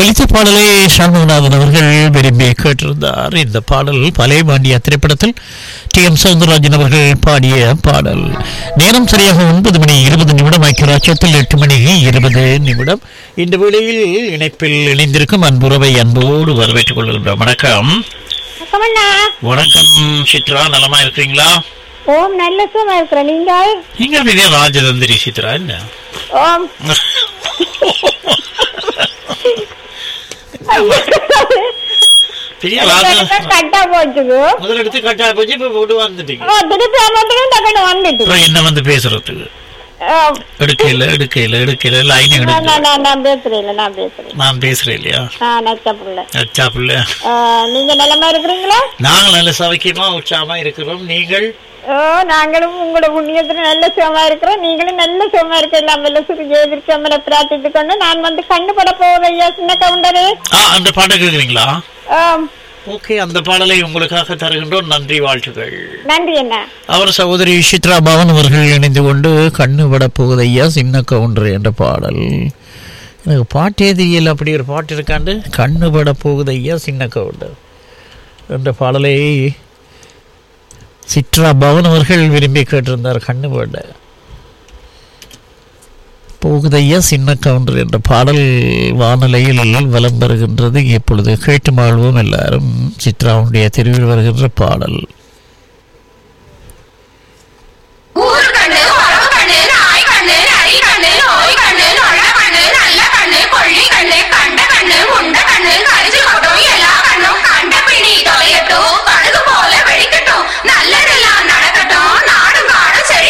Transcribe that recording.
ஒலித்த பாடலை சண்முகநாதன் அவர்கள் விரும்பி கேட்டிருந்தார் இந்த பாடல் பழைய பாண்டிய திரைப்படத்தில் டி எம் சவுந்தரராஜன் அவர்கள் பாடிய பாடல் நேரம் சரியாக ஒன்பது மணி இருபது நிமிடம் ஐக்கியராட்சத்தில் எட்டு மணி இருபது நிமிடம் இந்த வேளையில் இணைப்பில் இணைந்திருக்கும் அன்புறவை அன்போடு வரவேற்றுக் கொள்கின்றோம் வணக்கம் கமண்ணா வணக்கம் சித்ரா நலமா இருக்கிறீங்களா ஓம் நல்ல சுகமா இருக்கிறேன் நீங்க நீங்க பெரிய ராஜதந்திரி சித்ரா என்ன ஓம் பெரிய ராஜ கட்டா போச்சுது முதல் எடுத்து கட்டா போச்சு இப்ப போட்டு வந்துட்டீங்க ஓ திருப்பி அமௌண்ட்டுக்கும் டக்குனு வந்துட்டு அப்புறம் என்ன வந்து பேசுறதுக்கு ஓம். எடுக்கையில எடுக்கையில எடுக்கையில லைன் நான் எடுக்க நான் நான் நான் பேசுறேன் நான் பேசுறேன் நான் பேசுறேன் இல்லையா நான் நச்சப்புள்ள அச்சா பிள்ளை நீங்க நலமா இருக்கிறீங்களா நாங்கள் நல்ல சௌக்கியமா உற்சாகமா இருக்கிறோம் நீங்கள் ஓ நாங்களும் உங்களோட புண்ணியத்துல நல்ல சுகமா இருக்கிறோம் நீங்களும் நல்ல சுகமா இருக்க எல்லாம் வல்ல சுருகே விருச்சம்மனை பிரார்த்தித்து கொண்டு நான் வந்து கண்ணு பட போறேன் ஐயா சின்ன கவுண்டரே ஆ அந்த பாடம் கேட்குறீங்களா ஓம். ஓகே அந்த பாடலை உங்களுக்காக தருகின்றோம் நன்றி வாழ்த்துக்கள் நன்றி என்ன அவர் சகோதரி சித்ரா பவன் அவர்கள் இணைந்து கொண்டு கண்ணு பட போகுதையா சின்ன கவுண்டர் என்ற பாடல் எனக்கு பாட்டே தெரியல அப்படி ஒரு பாட்டு இருக்காண்டு கண்ணு பட போகுதையா சின்ன கவுண்டர் என்ற பாடலை சித்ரா பவன் அவர்கள் விரும்பி கேட்டிருந்தார் கண்ணு பட போகுதையா சின்ன கவுண்டர் என்ற பாடல் வானொலியில் வலம் வருகின்றது இப்பொழுது கேட்டு மாழ்வோம் எல்லாரும் சித்ராவுடைய தெருவில் வருகின்ற பாடல்